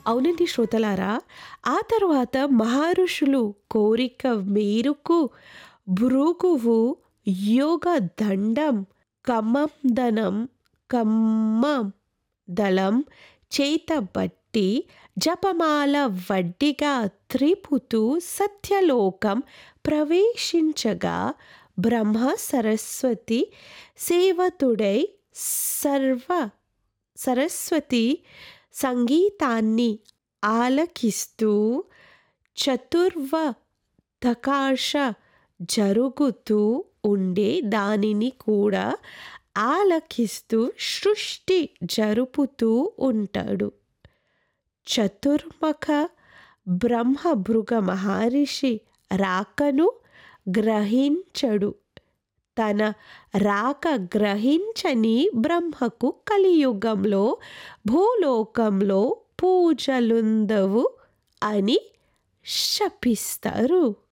అవునండి శ్రోతలారా ఆ తర్వాత మహర్షులు కోరిక మేరకు భృగువు యోగ దండం కమందనం కమ్మం దళం చేతబట్టి జపమాల వడ్డిగా త్రిపుతూ సత్యలోకం ప్రవేశించగా బ్రహ్మ సరస్వతి సేవతుడై సర్వ సరస్వతి సంగీతాన్ని ఆలకిస్తూ చతుర్వ దకాశ జరుగుతూ ఉండే దానిని కూడా ఆలకిస్తూ సృష్టి జరుపుతూ ఉంటాడు చతుర్ముఖ బ్రహ్మభృగ మహర్షి రాకను గ్రహించడు తన రాక గ్రహించని బ్రహ్మకు కలియుగంలో భూలోకంలో పూజలుందవు అని శపిస్తారు